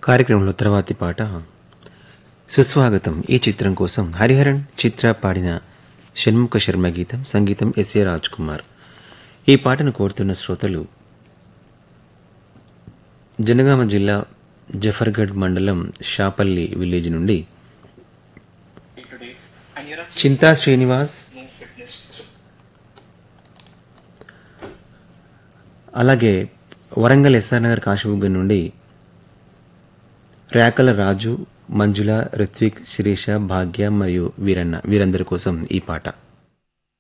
కార్యక్రమంలో తర్వాతి పాట సుస్వాగతం ఈ చిత్రం కోసం హరిహరన్ చిత్ర పాడిన షణ్ముఖ శర్మ గీతం సంగీతం ఎస్ఏ రాజ్ కుమార్ ఈ పాటను కోరుతున్న శ్రోతలు జనగామ జిల్లా జఫర్గఢ్ మండలం షాపల్లి విలేజ్ నుండి చింతా శ్రీనివాస్ అలాగే వరంగల్ ఎస్ఆర్ నగర్ కాశీబుగ్గ నుండి రేకల రాజు మంజుల రిత్విక్ శిరీష భాగ్య మరియు వీరన్న వీరందరి కోసం ఈ పాట